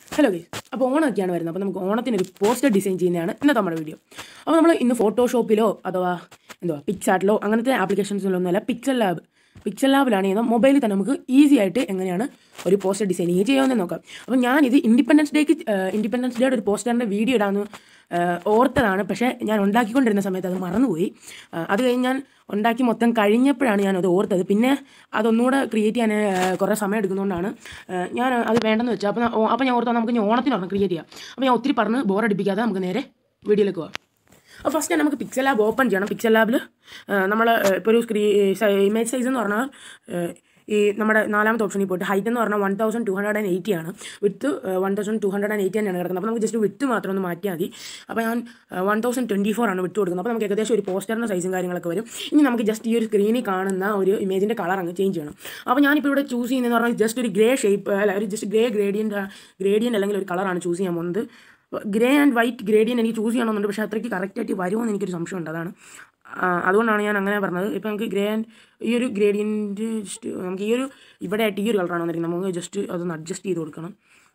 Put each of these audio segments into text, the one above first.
Hello guys അപ്പോൾ ഓണമൊക്കെയാണ് വരുന്നത് അപ്പോൾ നമുക്ക് ഓണത്തിനൊരു പോസ്റ്റർ ഡിസൈൻ ചെയ്യുന്നതാണ് ഇന്നത്തെ നമ്മുടെ വീഡിയോ അപ്പോൾ നമ്മൾ ഇന്ന് ഫോട്ടോഷോപ്പിലോ അഥവാ എന്തുവാ പിക്സാർട്ടിലോ അങ്ങനത്തെ ആപ്ലിക്കേഷൻസിലൊന്നുമല്ല പിക്സൽ ലാബ് പിക്സൽ ലാബിലാണ് ചെയ്യുന്നത് മൊബൈലിൽ തന്നെ നമുക്ക് ഈസി ആയിട്ട് എങ്ങനെയാണ് ഒരു പോസ്റ്റർ ഡിസൈനിങ് ചെയ്യാമെന്ന് നോക്കാം അപ്പോൾ ഞാനിത് ഇൻഡിപെൻഡൻസ് ഡേക്ക് ഇൻഡിപെൻഡൻസ് ഡേയുടെ ഒരു പോസ്റ്ററിൻ്റെ വീഡിയോ ഇടാമെന്ന് ഏഹ്, ഓർത്തതാണ് പക്ഷേ ഞാൻ ഉണ്ടാക്കിക്കൊണ്ടിരുന്ന സമയത്ത് അത് മറന്നുപോയി ഏഹ്, അത് കഴിഞ്ഞ് ഞാൻ ഉണ്ടാക്കി മൊത്തം കഴിഞ്ഞപ്പോഴാണ് ഞാൻ അത് ഓർത്തത് പിന്നെ അതൊന്നുകൂടെ ക്രിയേറ്റ് ചെയ്യാൻ ഏഹ്, കുറേ സമയം എടുക്കുന്നതുകൊണ്ടാണ് ഏഹ്, ഞാൻ അത് വേണ്ടെന്ന് വെച്ചാൽ അപ്പോൾ ഞാൻ- അപ്പോൾ ഞാൻ ഓർത്താൽ നമുക്ക് ഇനി ഓണത്തിന് ഒരെണ്ണം ക്രിയേറ്റ് ചെയ്യാം അപ്പോൾ ഞാൻ ഒത്തിരി പറഞ്ഞ് ബോറടിപ്പിക്കാതെ നമുക്ക് നേരെ വീഡിയോയിലേക്ക് പോകാം അപ്പോൾ ഫസ്റ്റ് നമുക്ക് പിക്സൽ ലാബ് ഓപ്പൺ ചെയ്യണം പിക്സൽ ലാബിൽ നമ്മൾ ഇപ്പോൾ ഒരു സ്ക്രീ ഇമേജ് സൈസ് എന്ന് പറഞ്ഞാൽ ഏഹ്, ഈ നമ്മുടെ നാലാമത്തെ ഓപ്ഷനിൽ പോയിട്ട് ഹൈറ്റ് എന്ന് പറഞ്ഞാൽ one thousand two hundred and eighty ആണ് width one thousand two hundred and eighty തന്നെയാണ് കിടക്കുന്നത് അപ്പോൾ നമുക്ക് ജസ്റ്റ് വിത്ത് മാത്രം ഒന്ന് മാറ്റിയാൽ മതി അപ്പോൾ ഞാൻ വൺ തൗസൻഡ് ട്വൻറ്റി ഫോർ ആണ് വിട്ട് കൊടുക്കുന്നത് അപ്പോൾ നമുക്ക് ഏകദേശം ഒരു പോസ്റ്ററിൻ്റെ സൈസും കാര്യങ്ങളൊക്കെ വരും ഇനി നമുക്ക് ജസ്റ്റ് ഈ ഒരു സ്ക്രീനിൽ കാണുന്ന ഒരു ഇമേജിൻ്റെ കളർ അങ്ങ് ചേഞ്ച് ചെയ്യണം അപ്പോൾ ഞാനിപ്പോൾ ഇവിടെ ചൂസ് ചെയ്യുന്നതെന്ന് പറഞ്ഞാൽ ജസ്റ്റ് ഒരു ഗ്രേ ഷേപ്പ് അല്ല ഒരു ജസ്റ്റ് ഗ്രേ ഗ്രേഡിയൻ്റ് ഗ്രേഡിയൻ്റ് അല്ലെങ്കിൽ ഒരു കളറാണ് ചൂസ് ചെയ്യാൻ പോകുന്നത് ഗ്രേ ആൻഡ് വൈറ്റ് ഗ്രേഡിയൻ എനിക്ക് ചൂസ് ചെയ്യണമെന്നുണ്ട് പക്ഷേ അത്രയ്ക്ക് കറക്റ്റായിട്ട് വരുമോ എന്ന് എനിക്കൊരു സംശയമുണ്ട് അതാണ് ആ, അതുകൊണ്ടാണ് ഞാൻ അങ്ങനെ പറഞ്ഞത് ഇപ്പോൾ നമുക്ക് ഗ്രേ ആൻഡ് ഈ ഒരു ഗ്രേഡിയൻറ്റ് ജസ്റ്റ് നമുക്ക് ഈ ഒരു ഇവിടെ ആയിട്ട് ഈ ഒരു കളറാണ് വന്നിരിക്കുന്നത് നമുക്ക് ജസ്റ്റ് അതൊന്ന് അഡ്ജസ്റ്റ് ചെയ്ത് കൊടുക്കണം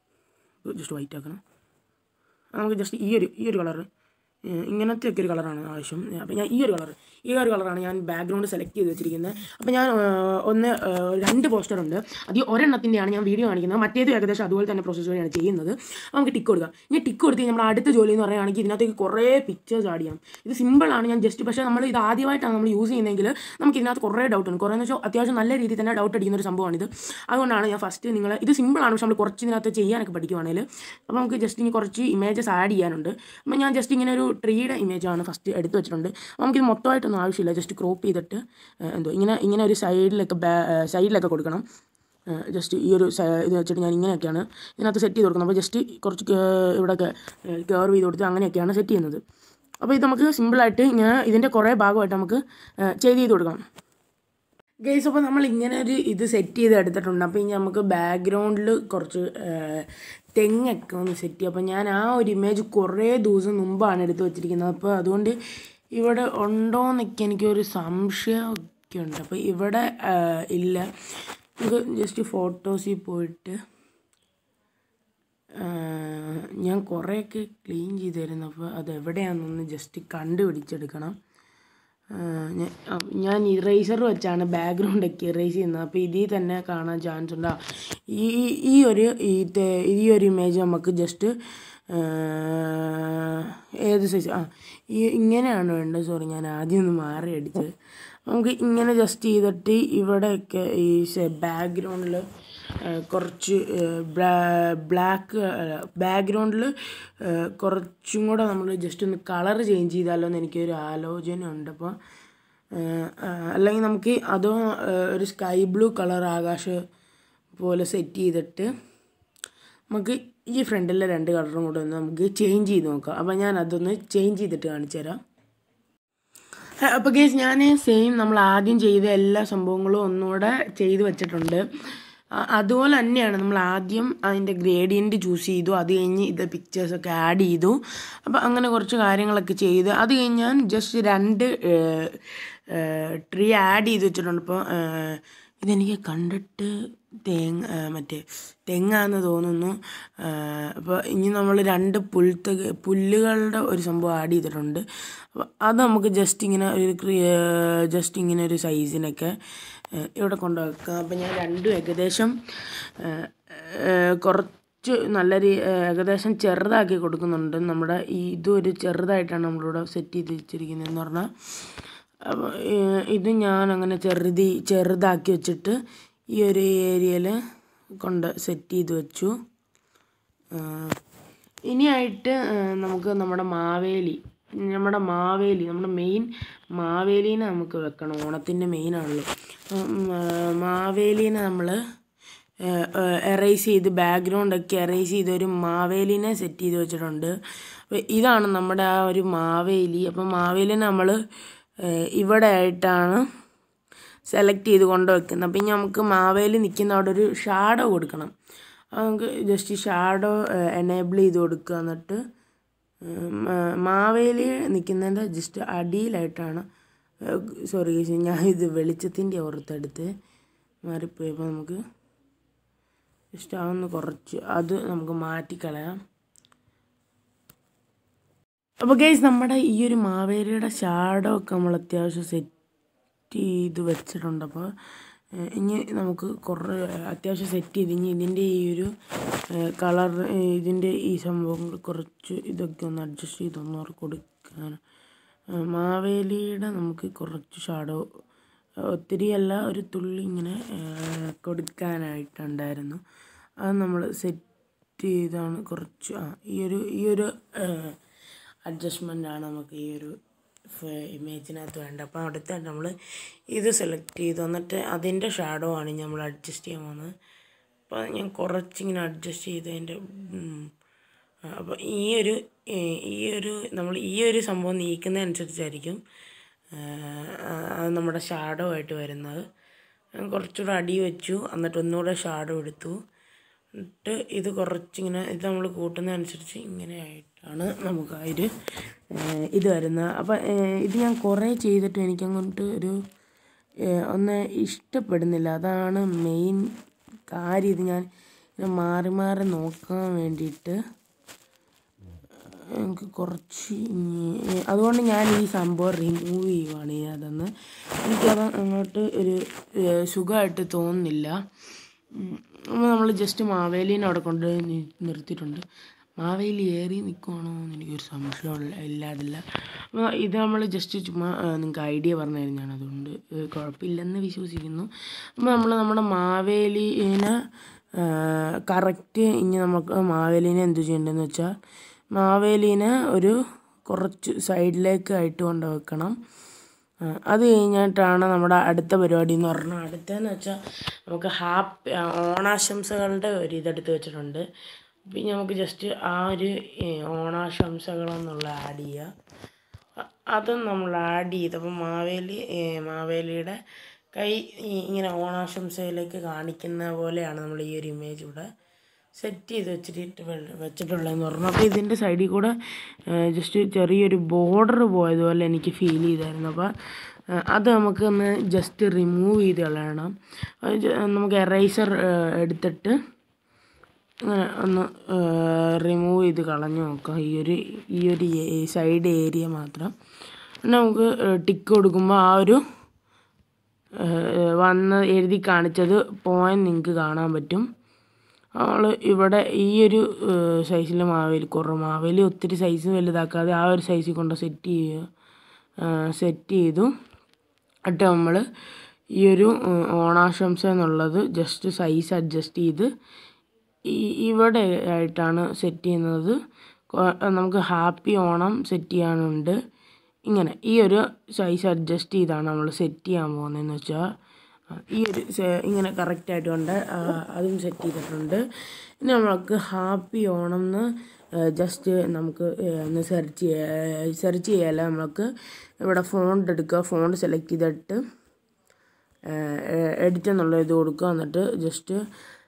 ജസ്റ്റ് വൈറ്റ് ആക്കണം നമുക്ക് ജസ്റ്റ് ഈ ഒരു ഈ ഒരു കളറ് ഇങ്ങനത്തെ ഒക്കെ ഒരു കളറാണ് ആവശ്യം അപ്പോൾ ഞാൻ ഈ ഒരു കളർ ഈ ഒരു കളറാണ് ഞാൻ ബാക്ക്ഗ്രൗണ്ട് സെലക്ട് ചെയ്ത് വെച്ചിരിക്കുന്നത് അപ്പോൾ ഞാൻ ആ, ഒന്ന് ആ, രണ്ട് പോസ്റ്റർ ഉണ്ട് അത് ഈ ഒരെണ്ണത്തിൻ്റെയാണ് ഞാൻ വീഡിയോ കാണിക്കുന്നത് മറ്റേത് ഏകദേശം അതുപോലെ തന്നെ പ്രോസസ്സ് വഴിയാണ് ചെയ്യുന്നത് അപ്പോൾ നമുക്ക് ടിക്ക് കൊടുക്കാം ഇനി ടിക്ക് കൊടുത്ത് കഴിഞ്ഞാൽ നമ്മൾ അടുത്ത ജോലി എന്ന് പറയുകയാണെങ്കിൽ ഇതിനകത്തേക്ക് കുറേ പിക്ചേഴ്സ് ആഡ് ചെയ്യാം ഇത് സിമ്പിളാണ് ഞാൻ ജസ്റ്റ് പക്ഷേ നമ്മൾ ഇത് ആദ്യമായിട്ടാണ് നമ്മൾ യൂസ് ചെയ്യുന്നതെങ്കിൽ നമുക്ക് ഇതിനകത്ത് കുറേ ഡൗട്ട് ഉണ്ട് കുറേ എന്ന് വെച്ചാൽ അത്യാവശ്യം നല്ല രീതിയിൽ തന്നെ ഡൗട്ട് അടിക്കുന്ന ഒരു സംഭവമാണിത് അതുകൊണ്ടാണ് ഞാൻ ഫസ്റ്റ് നിങ്ങൾ ഇത് സിമ്പിളാണ് പക്ഷേ നമ്മൾ കുറച്ച് ഇതിനകത്ത് ചെയ്യാനൊക്കെ പഠിക്കുവാണെങ്കിൽ അപ്പോൾ നമുക്ക് ജസ്റ്റ് ഇനി കുറച്ച് ഇമേജസ് ആഡ് ചെയ്യാനുണ്ട് അപ്പോൾ ഞാൻ ജസ്റ്റ് ഇങ്ങനെ ഒരു ട്രീയുടെ ഇമേജാണ് ഫസ്റ്റ് എടുത്ത് വെച്ചിട്ടുണ്ട് അപ്പോൾ നമുക്കിത് മൊത്തമായിട്ടൊന്നും ആവശ്യമില്ല ജസ്റ്റ് ക്രോപ്പ് ചെയ്തിട്ട് ഏഹ്, എന്തോ ഇങ്ങനെ ഇങ്ങനെ ഒരു സൈഡിലൊക്കെ ബാ സൈഡിലൊക്കെ കൊടുക്കണം ജസ്റ്റ് ഈ ഒരു സ- ഇത് വെച്ചിട്ട് ഞാൻ ഇങ്ങനെയൊക്കെയാണ് ഇതിനകത്ത് സെറ്റ് ചെയ്ത് കൊടുക്കുന്നത് അപ്പോൾ ജസ്റ്റ് കുറച്ച് കേ- ഇവിടെയൊക്കെ കർവ് ചെയ്ത് കൊടുത്ത് അങ്ങനെയൊക്കെയാണ് സെറ്റ് ചെയ്യുന്നത് അപ്പോൾ ഇത് നമുക്ക് സിമ്പിളായിട്ട് ഇങ്ങനെ ഇതിൻ്റെ കുറേ ഭാഗമായിട്ട് നമുക്ക് ഏഹ്, ചെയ്ത് ചെയ്ത് കൊടുക്കണം ഗൈസ് അപ്പോൾ നമ്മൾ ഇങ്ങനെ ഒരു ഇത് സെറ്റ് ചെയ്ത് എടുത്തിട്ടുണ്ട് അപ്പോൾ ഇനി നമുക്ക് ബാക്ക്ഗ്രൗണ്ടിൽ കുറച്ച് ഏഹ്, തെങ്ങൊക്കെ ഒന്ന് സെറ്റ് ചെയ്യാം അപ്പോൾ ഞാൻ ആ ഒരു ഇമേജ് കുറേ ദിവസം മുമ്പാണ് എടുത്ത് വെച്ചിരിക്കുന്നത് അപ്പോൾ അതുകൊണ്ട് ഇവിടെ ഉണ്ടോയെന്നൊക്കെ എനിക്കൊരു സംശയമൊക്കെ ഉണ്ട് അപ്പോൾ ഇവിടെ ഏഹ്, ഇല്ല നമുക്ക് ജസ്റ്റ് ഫോട്ടോസിൽ പോയിട്ട് ഏഹ്, ഞാൻ കുറേയൊക്കെ ക്ലീൻ ചെയ്ത് തരുന്നു അപ്പോൾ അത് എവിടെയാണെന്നൊന്ന് ജസ്റ്റ് കണ്ടുപിടിച്ചെടുക്കണം ഏഹ്, ഞാൻ ആ, ഞാൻ ഇറേസർ വെച്ചാണ് ബാക്ക്ഗ്രൗണ്ടൊക്കെ ഇറേസ് ചെയ്യുന്നത് അപ്പോൾ ഇതിൽ തന്നെ കാണാൻ ചാൻസ് ഉണ്ട് ആ, ഈ ഈ- ഈ ഒരു ഈ തെ- ഈ ഒരു ഇമേജ് നമുക്ക് ജസ്റ്റ് ഏത് സൈസ് ആ ഈ ഇങ്ങനെയാണ് വേണ്ടത് സോറി ഞാൻ ആദ്യം ഒന്ന് മാറി അടിച്ചത് നമുക്ക് ഇങ്ങനെ ജസ്റ്റ് ചെയ്തിട്ട് ഇവിടെയൊക്കെ ഈ ബാക്ക്ഗ്രൗണ്ടിൽ കുറച്ച് ബ്ലാക്ക് ബാക്ക്ഗ്രൗണ്ടിൽ കുറച്ചും കൂടെ നമ്മൾ ജസ്റ്റ് ഒന്ന് കളർ ചേഞ്ച് ചെയ്താലോ എന്ന് എനിക്കൊരു ആലോചന ഉണ്ട് അപ്പോൾ അല്ലെങ്കിൽ നമുക്ക് അതോ ഏഹ്, ഒരു സ്കൈ ബ്ലൂ കളർ ആകാശ പോലെ സെറ്റ് ചെയ്തിട്ട് നമുക്ക് ഈ ഫ്രണ്ടിലെ രണ്ട് കളറും കൂടെ ഒന്ന് നമുക്ക് ചേഞ്ച് ചെയ്ത് നോക്കാം അപ്പോൾ ഞാൻ അതൊന്ന് ചേഞ്ച് ചെയ്തിട്ട് കാണിച്ചു തരാം അപ്പോൾ കേസ് ഞാൻ സെയിം നമ്മൾ ആദ്യം ചെയ്ത എല്ലാ സംഭവങ്ങളും ഒന്നുകൂടെ ചെയ്ത് വെച്ചിട്ടുണ്ട് അ- അതുപോലെ തന്നെയാണ് നമ്മൾ ആദ്യം അതിൻ്റെ ഗ്രേഡിയൻറ്റ് ചൂസ് ചെയ്തു അത് കഴിഞ്ഞ് ഇത് പിക്ചേഴ്സൊക്കെ ആഡ് ചെയ്തു അപ്പോൾ അങ്ങനെ കുറച്ച് കാര്യങ്ങളൊക്കെ ചെയ്ത് അത് കഴിഞ്ഞ് ഞാൻ ജസ്റ്റ് രണ്ട് ട്രീ ആഡ് ചെയ്ത് വെച്ചിട്ടുണ്ട് ഇപ്പോൾ ഇതെനിക്ക് കണ്ടിട്ട് തേങ്ങ ആ, മറ്റേ തെങ്ങാന്ന് തോന്നുന്നു അപ്പോൾ ഇനി നമ്മൾ രണ്ട് പുൽത്ത പുല്ലുകളുടെ ഒരു സംഭവം ആഡ് ചെയ്തിട്ടുണ്ട് അപ്പോൾ അത് നമുക്ക് ജസ്റ്റ് ഇങ്ങനെ ഒരു ജസ്റ്റ് ഇങ്ങനെ ഒരു സൈസിനൊക്കെ ആ, ഇവിടെ കൊണ്ടുവെക്കാം അപ്പോൾ ഞാൻ രണ്ടും ഏകദേശം ആ, ആ, കുറച്ച് നല്ല രീ ഏകദേശം ചെറുതാക്കി കൊടുക്കുന്നുണ്ട് നമ്മുടെ ഈ ഇതൊരു ചെറുതായിട്ടാണ് നമ്മളിവിടെ സെറ്റ് ചെയ്ത് വെച്ചിരിക്കുന്നതെന്ന് പറഞ്ഞാൽ അപ്പോൾ ഇത് ഞാൻ അങ്ങനെ ചെറുതി ചെറുതാക്കി വെച്ചിട്ട് ഈ ഒരു ഏരിയയിൽ കൊണ്ട് സെറ്റ് ചെയ്ത് വെച്ചു ആ, ഇനിയായിട്ട് ആ, നമുക്ക് നമ്മുടെ മാവേലി നമ്മുടെ മാവേലി നമ്മുടെ മെയിൻ മാവേലീനെ നമുക്ക് വെക്കണം ഓണത്തിൻ്റെ മെയിനാണല്ലോ മാവേലീനെ നമ്മൾ എറേസ് ചെയ്ത് ബാക്ക്ഗ്രൗണ്ടൊക്കെ എറേസ് ചെയ്ത് ഒരു മാവേലിനെ സെറ്റ് ചെയ്ത് വെച്ചിട്ടുണ്ട് അപ്പോൾ ഇതാണ് നമ്മുടെ ആ ഒരു മാവേലി അപ്പോൾ മാവേലിനെ നമ്മൾ ഇവിടെ ആയിട്ടാണ് സെലക്ട് ചെയ്ത് കൊണ്ടുവെക്കുന്നത് അപ്പം ഇനി നമുക്ക് മാവേലി നിൽക്കുന്ന അവിടെ ഒരു ഷാഡോ കൊടുക്കണം അത് നമുക്ക് ജസ്റ്റ് ഷാഡോ എനേബിൾ ചെയ്ത് കൊടുക്കുക എന്നിട്ട് മാ- മാവേലി നിൽക്കുന്നതിൻ്റെ ജസ്റ്റ് അടിയിലായിട്ടാണ് സോറി ഞാൻ ഇത് വെളിച്ചത്തിൻ്റെ ഓർത്തെടുത്ത് മാറിപ്പോയി അപ്പോൾ നമുക്ക് ജസ്റ്റ് അതൊന്ന് കുറച്ച് അത് നമുക്ക് മാറ്റിക്കളയാം അപ്പോൾ ഗൈസ് നമ്മുടെ ഈ ഒരു മാവേലിയുടെ ഷാഡോ ഒക്കെ നമ്മൾ അത്യാവശ്യം സെറ്റ് ചെയ്ത് വെച്ചിട്ടുണ്ട് അപ്പോൾ ഏഹ്, ഇനി നമുക്ക് കുറേ അത്യാവശ്യം സെറ്റ് ചെയ്ത് ഇനി ഇതിൻ്റെ ഈ ഒരു കളർ ഇതിൻ്റെ ഈ സംഭവങ്ങൾ കുറച്ച് ഇതൊക്കെ ഒന്ന് അഡ്ജസ്റ്റ് ചെയ്തൊന്ന് അവർക്ക് കൊടുക്കാൻ ഏഹ്, മാവേലിയുടെ നമുക്ക് കുറച്ച് ഷാഡോ ഒത്തിരിയല്ല ഒരു തുള്ളി ഇങ്ങനെ ഏഹ്, കൊടുക്കാനായിട്ടുണ്ടായിരുന്നു അത് നമ്മൾ സെറ്റ് ചെയ്താണ് കുറച്ച് ആ ഈ ഒരു ഈ ഒരു അഡ്ജസ്റ്റ്മെൻ്റ് ആണ് നമുക്ക് ഈ ഒരു ഇമേജിനകത്ത് വേണ്ടത് അപ്പോൾ അടുത്ത നമ്മൾ ഇത് സെലക്ട് ചെയ്തു എന്നിട്ട് അതിൻ്റെ ഷാഡോ ആണ് നമ്മൾ അഡ്ജസ്റ്റ് ചെയ്യാൻ പോകുന്നത് അപ്പോൾ ഞാൻ കുറച്ചിങ്ങനെ അഡ്ജസ്റ്റ് ചെയ്തതിൻ്റെ അപ്പോൾ ഈ ഒരു ഏഹ്, ഈ ഒരു നമ്മൾ ഈ ഒരു സംഭവം നീക്കുന്നതനുസരിച്ചായിരിക്കും ഏഹ്, അത് നമ്മുടെ ഷാഡോ ആയിട്ട് വരുന്നത് ഞാൻ കുറച്ചുകൂടെ അടി വെച്ചു എന്നിട്ട് ഒന്നുകൂടെ ഷാഡോ എടുത്തു എന്നിട്ട് ഇത് കുറച്ചിങ്ങനെ ഇത് നമ്മൾ കൂട്ടുന്നതനുസരിച്ച് ഇങ്ങനെ ആയിട്ടാണ് നമുക്ക് ആ ഒരു ഏഹ്, ഇത് വരുന്നത് അപ്പം ഏഹ്, ഇത് ഞാൻ കുറേ ചെയ്തിട്ട് എനിക്കങ്ങോട്ട് ഒരു ഏഹ്, ഒന്ന് ഇഷ്ടപ്പെടുന്നില്ല അതാണ് മെയിൻ കാര്യം ഇത് ഞാൻ ഇങ്ങനെ മാറി മാറി നോക്കാൻ വേണ്ടിയിട്ട് എനിക്ക് കുറച്ച് ഇനി- അതുകൊണ്ട് ഞാൻ ഈ സംഭവം റിമൂവ് ചെയ്യുവാണ് ചെയ്യാതെന്ന് എനിക്കത് അങ്ങോട്ട് ഒരു ഏഹ്, സുഖമായിട്ട് തോന്നുന്നില്ല അപ്പോൾ നമ്മൾ ജസ്റ്റ് മാവേലീനെ അവിടെ കൊണ്ട് നി- നിർത്തിയിട്ടുണ്ട് മാവേലി ഏറി നിൽക്കുവാണോ എന്ന് എനിക്കൊരു സംശയമുള്ള ഇല്ലാതില്ല അപ്പോൾ ഇത് നമ്മൾ ജസ്റ്റ് ചുമ്മാ നിങ്ങൾക്ക് ഐഡിയ പറഞ്ഞു തരുന്നതാണ് അതുകൊണ്ട് ഏഹ്, കുഴപ്പമില്ലെന്ന് വിശ്വസിക്കുന്നു അപ്പോൾ നമ്മൾ നമ്മുടെ മാവേലീനെ കറക്റ്റ് ഇനി നമുക്ക് മാവേലീനെ എന്ത് ചെയ്യേണ്ടതെന്ന് വെച്ചാൽ മാവേലീനെ ഒരു കുറച്ച് സൈഡിലേക്ക് ആയിട്ട് കൊണ്ട് വെക്കണം ആ, അത് കഴിഞ്ഞിട്ടാണ് നമ്മുടെ അടുത്ത പരിപാടി എന്ന് പറഞ്ഞാൽ അടുത്തതെന്ന് വെച്ചാൽ നമുക്ക് ഹാപ്പി ഓണാശംസകളുടെ ഒരു ഇതെടുത്ത് വെച്ചിട്ടുണ്ട് പിന്നെ നമുക്ക് ജസ്റ്റ് ആ ഒരു ഏ, ഓണാശംസകളെന്നുള്ള ആഡ് ചെയ്യുക അ- അതും നമ്മൾ ആഡ് ചെയ്തപ്പോൾ മാവേലി ഏ, മാവേലിയുടെ കൈ ഈ ഇങ്ങനെ ഓണാശംസയിലേക്ക് കാണിക്കുന്ന പോലെയാണ് നമ്മൾ ഈ ഒരു ഇമേജ് ഇവിടെ സെറ്റ് ചെയ്ത് വെച്ചിട്ട് വെ- വെച്ചിട്ടുള്ളതെന്ന് പറഞ്ഞു അപ്പോൾ ഇതിൻ്റെ സൈഡിൽ കൂടെ ജസ്റ്റ് ചെറിയൊരു ബോർഡർ പോയതുപോലെ എനിക്ക് ഫീൽ ചെയ്തായിരുന്നു അപ്പോൾ ഏഹ്, അത് നമുക്ക് ഒന്ന് ജസ്റ്റ് റിമൂവ് ചെയ്ത് കളയണം അത് ജ- നമുക്ക് എറൈസർ എടുത്തിട്ട് ഇങ്ങനെ ഒന്ന് റിമൂവ് ചെയ്ത് കളഞ്ഞു നോക്കാം ഈ ഒരു ഈ ഒരു സൈഡ് ഏരിയ മാത്രം പിന്നെ നമുക്ക് ടിക്ക് കൊടുക്കുമ്പോൾ ആ ഒരു ഏഹ്, വന്ന് എഴുതി കാണിച്ചത് പോയിന്റ് നിങ്ങൾക്ക് കാണാൻ പറ്റും നമ്മൾ ഇവിടെ ഈ ഒരു സൈസിൽ മാവേലി കുറേ മാവേലി ഒത്തിരി സൈസ് വലുതാക്കാതെ ആ ഒരു സൈസിൽ കൊണ്ട് സെറ്റ് ചെയ്യുക സെറ്റ് ചെയ്തു എന്നിട്ട് നമ്മൾ ഈ ഒരു ഉം, ഓണാശംസ എന്നുള്ളത് ജസ്റ്റ് സൈസ് അഡ്ജസ്റ്റ് ചെയ്ത് ഈ ഇവിടെ ആയിട്ടാണ് സെറ്റ് ചെയ്യുന്നത് കൊ- നമുക്ക് ഹാപ്പി ഓണം സെറ്റ് ചെയ്യാനുണ്ട് ഇങ്ങനെ ഈ ഒരു സൈസ് അഡ്ജസ്റ്റ് ചെയ്താണ് നമ്മൾ സെറ്റ് ചെയ്യാൻ പോകുന്നതെന്ന് വെച്ചാൽ ആ, ഈ ഒരു സെ- ഇങ്ങനെ കറക്റ്റായിട്ട് കൊണ്ട് ആ, അതും സെറ്റ് ചെയ്തിട്ടുണ്ട് ഇനി നമുക്ക് ഹാപ്പി ഓണം എന്ന് ജസ്റ്റ് നമുക്ക് ഏ, ഒന്ന് സെർച്ച് ചെയ്യുക സെർച്ച് ചെയ്യാല്ല നമുക്ക് ഇവിടെ ഫോണ്ട് എടുക്കുക ഫോണ്ട് സെലക്ട് ചെയ്തിട്ട് എഡിറ്റ് എന്നുള്ള ഇത് കൊടുക്കുക എന്നിട്ട് ജസ്റ്റ്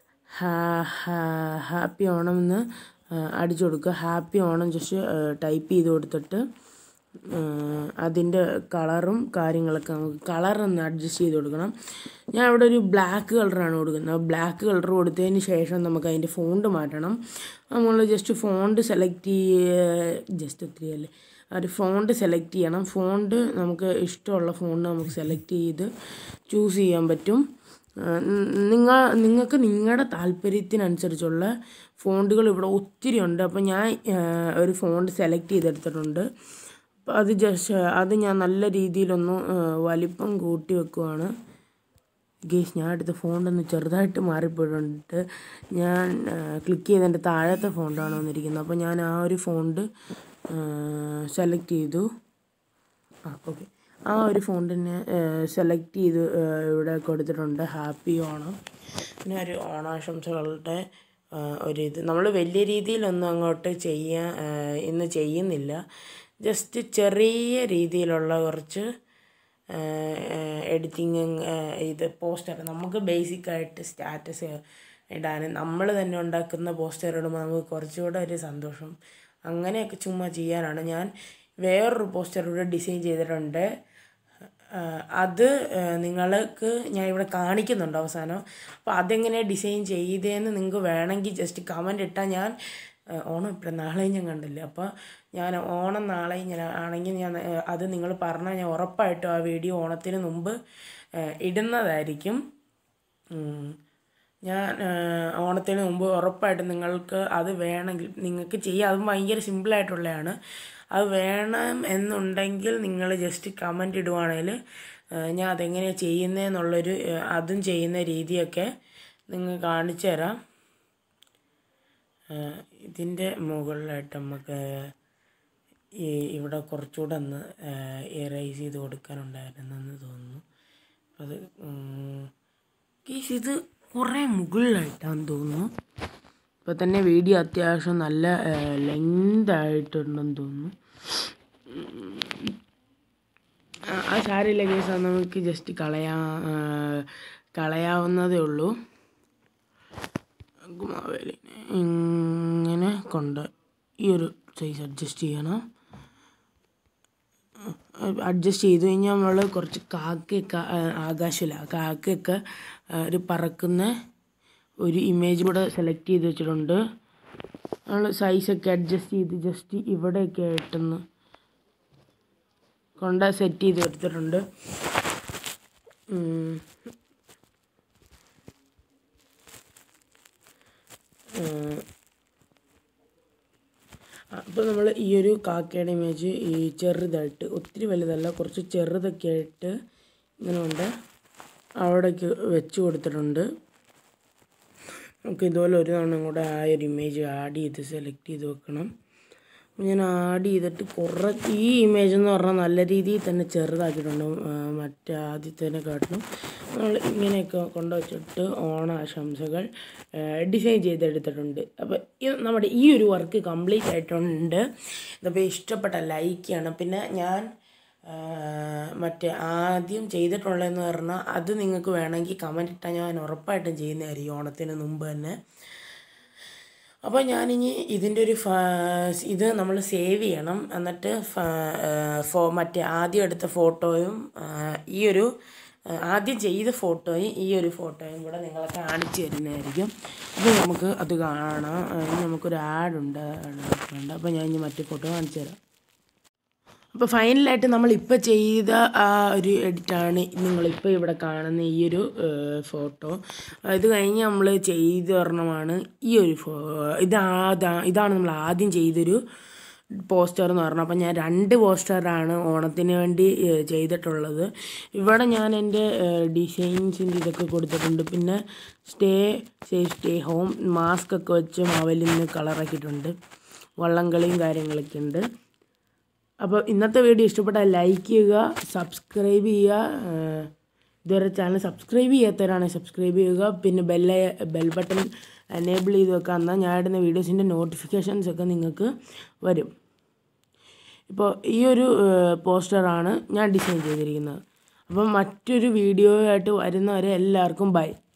ഹാപ്പി ഓണം എന്ന് അടിച്ചു കൊടുക്കുക ഹാപ്പി ഓണം ജസ്റ്റ് ടൈപ്പ് ചെയ്ത് കൊടുത്തിട്ട് അതിൻ്റെ കളറും കാര്യങ്ങളൊക്കെ നമുക്ക് കളർ ഒന്ന് അഡ്ജസ്റ്റ് ചെയ്ത് കൊടുക്കണം ഞാൻ ഇവിടെ ഒരു ബ്ലാക്ക് കളറാണ് കൊടുക്കുന്നത് ബ്ലാക്ക് കളർ കൊടുത്തതിന് ശേഷം നമുക്ക് അതിൻ്റെ ഫോണ്ട് മാറ്റണം നമ്മൾ ജസ്റ്റ് ഫോണ്ട് സെലക്ട് ചെയ്യുക ജസ്റ്റ് ഒത്തിരി അല്ലേ ഒരു ഫോണ്ട് സെലക്ട് ചെയ്യണം ഫോണ്ട് നമുക്ക് ഇഷ്ടമുള്ള ഫോണ്ട് നമുക്ക് സെലക്ട് ചെയ്ത് ചൂസ് ചെയ്യാൻ പറ്റും നിങ്ങൾ നിങ്ങൾക്ക് നിങ്ങളുടെ താല്പര്യത്തിനനുസരിച്ചുള്ള ഫോണ്ടുകൾ ഇവിടെ ഒത്തിരി ഉണ്ട് അപ്പോൾ ഞാൻ ആ, ഒരു ഫോണ്ട് സെലക്ട് ചെയ്തെടുത്തിട്ടുണ്ട് അപ്പോൾ അത് ജസ്റ്റ് അത് ഞാൻ നല്ല രീതിയിലൊന്ന് ആ, വലിപ്പം കൂട്ടി വെക്കുവാണ് ഗേസ് ഞാൻ എടുത്ത ഫോണ്ടൊന്ന് ചെറുതായിട്ട് മാറിപ്പോയിട്ടുണ്ട് ഞാൻ ക്ലിക്ക് ചെയ്തതിൻ്റെ താഴത്തെ ഫോണ്ടാണ് വന്നിരിക്കുന്നത് അപ്പോൾ ഞാൻ ആ ഒരു ഫോണ്ട് സെലക്ട് ചെയ്തു ആ ഓക്കെ ആ ഒരു ഫോണ്ടിനെ സെലക്ട് ചെയ്ത് ആ, ഇവിടെ കൊടുത്തിട്ടുണ്ട് ഹാപ്പി ഓണം പിന്നെ ഒരു ഓണാശംസകളുടെ ആ, ഒരു ഇത് നമ്മൾ വലിയ രീതിയിലൊന്നും അങ്ങോട്ട് ചെയ്യാൻ ആ, ഇന്ന് ചെയ്യുന്നില്ല ജസ്റ്റ് ചെറിയ രീതിയിലുള്ള കുറച്ച് എഡിറ്റിങ് ഇത് പോസ്റ്റർ നമുക്ക് ബേസിക്കായിട്ട് സ്റ്റാറ്റസ് ഇടാനും നമ്മൾ തന്നെ ഉണ്ടാക്കുന്ന പോസ്റ്റർ ഇടുമ്പോൾ നമുക്ക് കുറച്ചുകൂടെ ഒരു സന്തോഷം അങ്ങനെയൊക്കെ ചുമ്മാ ചെയ്യാനാണ് ഞാൻ വേറൊരു പോസ്റ്റർ ഇവിടെ ഡിസൈൻ ചെയ്തിട്ടുണ്ട് ആ, അത് ആ, നിങ്ങൾക്ക് ഞാൻ ഇവിടെ കാണിക്കുന്നുണ്ട് അവസാനം അപ്പോൾ അതെങ്ങനെ ഡിസൈൻ ചെയ്തതെന്ന് നിങ്ങൾക്ക് വേണമെങ്കിൽ ജസ്റ്റ് കമൻ്റ് ഇട്ടാൽ ഞാൻ ആ, ഓണം ഇപ്പം നാളെയും ഞാൻ കണ്ടില്ല അപ്പോൾ ഞാൻ ഓണം നാളെയും ഞാൻ ആണെങ്കിൽ ഞാൻ ആ, അത് നിങ്ങൾ പറഞ്ഞാൽ ഞാൻ ഉറപ്പായിട്ടും ആ വീഡിയോ ഓണത്തിന് മുമ്പ് ആ, ഇടുന്നതായിരിക്കും ഉം. ഞാൻ ആ, ഓണത്തിന് മുമ്പ് ഉറപ്പായിട്ടും നിങ്ങൾക്ക് അത് വേണമെങ്കിൽ നിങ്ങൾക്ക് ചെയ്യാം അതും ഭയങ്കര സിമ്പിളായിട്ടുള്ളതാണ് അത് വേണം എന്നുണ്ടെങ്കിൽ നിങ്ങൾ ജസ്റ്റ് കമൻ്റ് ഇടുവാണെങ്കിൽ ആ, ഞാൻ അതെങ്ങനെയാണ് ചെയ്യുന്നതെന്നുള്ളൊരു ആ, അതും ചെയ്യുന്ന രീതിയൊക്കെ നിങ്ങൾ കാണിച്ചു തരാം ഇതിൻ്റെ മുകളിലായിട്ട് നമുക്ക് ഈ ഇവിടെ കുറച്ചുകൂടെ ഒന്ന് എറൈസ് ചെയ്ത് കൊടുക്കാനുണ്ടായിരുന്നെന്ന് തോന്നുന്നു അപ്പം അത് കേസ് ഇത് കുറേ മുകളിലായിട്ടാന്ന് തോന്നുന്നു ഇപ്പം തന്നെ വീഡിയോ അത്യാവശ്യം നല്ല ലെങ്ത് ആയിട്ടുണ്ടെന്ന് തോന്നുന്നു ആ, ആ സാരിയില്ല കേസ് അത് നമുക്ക് ജസ്റ്റ് കളയാ ആ, കളയാവുന്നതേ ഉള്ളൂ ഗുമാവേലിനെ ഇങ്ങനെ കൊണ്ട് ഈ ഒരു സൈസ് അഡ്ജസ്റ്റ് ചെയ്യണം അഡ്ജസ്റ്റ് ചെയ്ത് കഴിഞ്ഞാൽ നമ്മൾ കുറച്ച് കാക്കയൊക്കെ ആ, ആകാശമില്ല കാക്കയൊക്കെ ആ, ഒരു പറക്കുന്ന ഒരു ഇമേജ് കൂടെ സെലക്ട് ചെയ്ത് വെച്ചിട്ടുണ്ട് നമ്മൾ സൈസൊക്കെ അഡ്ജസ്റ്റ് ചെയ്ത് ജസ്റ്റ് ഇവിടെയൊക്കെ ആയിട്ടൊന്ന് കൊണ്ട് സെറ്റ് ചെയ്ത് എടുത്തിട്ടുണ്ട് ഉം. അപ്പോൾ നമ്മൾ ഈ ഒരു കാക്കയുടെ ഇമേജ് ഈ ചെറുതായിട്ട് ഒത്തിരി വലുതല്ല കുറച്ച് ചെറുതൊക്കെ ആയിട്ട് ഇങ്ങനെ ഉണ്ട് അവിടേക്ക് വെച്ച് കൊടുത്തിട്ടുണ്ട് നമുക്ക് ഇതുപോലെ ഒരു തവണ കൂടെ ആ ഒരു ഇമേജ് ആഡ് ചെയ്ത് സെലക്ട് ചെയ്ത് വെക്കണം അപ്പോൾ ഞാൻ ആഡ് ചെയ്തിട്ട് കുറേ ഈ ഇമേജ് എന്ന് പറഞ്ഞാൽ നല്ല രീതിയിൽ തന്നെ ചെറുതാക്കിയിട്ടുണ്ട് ആ, മറ്റേ ആദ്യത്തേനെ കാട്ടിലും നമ്മൾ ഇങ്ങനെയൊക്കെ കൊണ്ടുവച്ചിട്ട് ഓണാശംസകൾ ഡിസൈൻ ചെയ്തെടുത്തിട്ടുണ്ട് അപ്പോൾ ഇത് നമ്മുടെ ഈ ഒരു വർക്ക് കംപ്ലീറ്റ് ആയിട്ടുണ്ട് അപ്പോൾ ഇഷ്ടപ്പെട്ട ലൈക്ക് ചെയ്യണം പിന്നെ ഞാൻ ആ, മറ്റേ ആദ്യം ചെയ്തിട്ടുള്ളതെന്ന് പറഞ്ഞാൽ അത് നിങ്ങൾക്ക് വേണമെങ്കിൽ കമൻറ്റ് ഇട്ടാൽ ഞാൻ ഉറപ്പായിട്ടും ചെയ്യുന്നതായിരിക്കും ഓണത്തിന് മുമ്പ് തന്നെ അപ്പോൾ ഞാനിനി ഇതിൻ്റെ ഒരു ഫ- ഇത് നമ്മൾ സേവ് ചെയ്യണം എന്നിട്ട് ഫ- ആ, ഫോ മറ്റേ ആദ്യം എടുത്ത ഫോട്ടോയും ആ, ഈ ഒരു ആ, ആദ്യം ചെയ്ത ഫോട്ടോയും ഈ ഒരു ഫോട്ടോയും കൂടെ നിങ്ങളെ കാണിച്ചു തരുന്നതായിരിക്കും അപ്പോൾ നമുക്ക് അത് കാണാം ആ, ഇനി നമുക്കൊരു ആഡ് ഉണ്ട് ഉണ്ട് അപ്പോൾ ഞാൻ ഇനി മറ്റേ ഫോട്ടോ കാണിച്ചു തരാം അപ്പോൾ ഫൈനലായിട്ട് നമ്മളിപ്പോൾ ചെയ്ത ആ ഒരു എഡിറ്റാണ് നിങ്ങളിപ്പോൾ ഇവിടെ കാണുന്ന ഈ ഒരു ഫോട്ടോ ഇത് കഴിഞ്ഞ് നമ്മൾ ചെയ്ത് ഒരെണ്ണമാണ് ഈ ഒരു ഫോ ഇതാ ഇതാണ് നമ്മൾ ആദ്യം ചെയ്തൊരു പോസ്റ്റർ എന്ന് പറഞ്ഞത് അപ്പം ഞാൻ രണ്ട് പോസ്റ്ററാണ് ഓണത്തിന് വേണ്ടി ഏഹ്, ചെയ്തിട്ടുള്ളത് ഇവിടെ ഞാൻ എൻ്റെ ഡിസൈൻസിൻ്റെ ഇതൊക്കെ കൊടുത്തിട്ടുണ്ട് പിന്നെ stay safe stay home mask ഒക്കെ വെച്ച് മാവലിൽ നിന്ന് കളറാക്കിയിട്ടുണ്ട് വള്ളംകളിയും കാര്യങ്ങളൊക്കെ ഉണ്ട് അപ്പോൾ ഇന്നത്തെ വീഡിയോ ഇഷ്ടപ്പെട്ടാൽ ലൈക്ക് ചെയ്യുക സബ്സ്ക്രൈബ് ചെയ്യുക ഏഹ് ഇതുവരെ ചാനൽ സബ്സ്ക്രൈബ് ചെയ്യാത്തവരാണെങ്കിൽ സബ്സ്ക്രൈബ് ചെയ്യുക പിന്നെ ബെല്ല ബെൽ ബട്ടൺ എനേബിൾ ചെയ്ത് വെക്കുക എന്നാൽ ഞാൻ ഇടുന്ന വീഡിയോസിൻ്റെ നോട്ടിഫിക്കേഷൻസ് ഒക്കെ നിങ്ങൾക്ക് വരും ഇപ്പോൾ ഈ ഒരു പോസ്റ്ററാണ് ഞാൻ ഡിസൈൻ ചെയ്തിരിക്കുന്നത് അപ്പം മറ്റൊരു വീഡിയോ ആയിട്ട് വരുന്നവരെ എല്ലാവർക്കും ബൈ